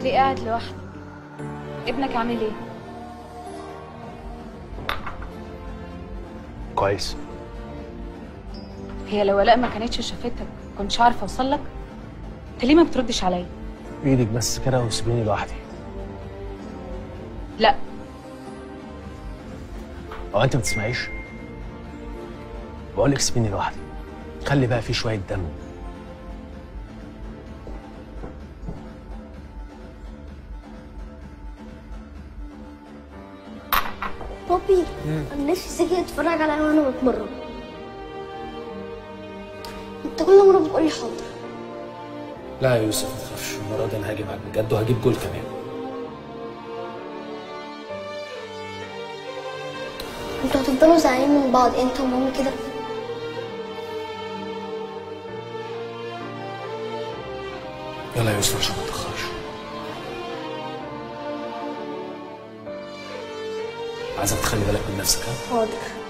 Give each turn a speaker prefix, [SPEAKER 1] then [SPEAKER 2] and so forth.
[SPEAKER 1] ليه قاعد لوحدك ابنك عامل ايه
[SPEAKER 2] كويس
[SPEAKER 1] هي لو ولاء ما كانتش شافتك كنتش عارفه اوصل لك انت ليه ما بتردش عليا
[SPEAKER 2] ايدك بس كده وسيبيني لوحدي
[SPEAKER 1] لا
[SPEAKER 2] هو انت ما بتسمعيش بقول لك سيبيني لوحدي خلي بقى في شويه دم
[SPEAKER 3] بابي انا نفسي ساكت اتفرج على وانا بتمرن انت كل مره بتقول لي حاضر
[SPEAKER 2] لا يا يوسف ما تخافش المره دي انا هاجي معاك بجد وهجيب جول كمان
[SPEAKER 3] انتوا هتفضلوا زعلانين من بعض انت ومامي كده
[SPEAKER 2] يلا يا يوسف عشان ما تاخرش عايزك تخلي بالك من نفسك ها
[SPEAKER 3] حاضر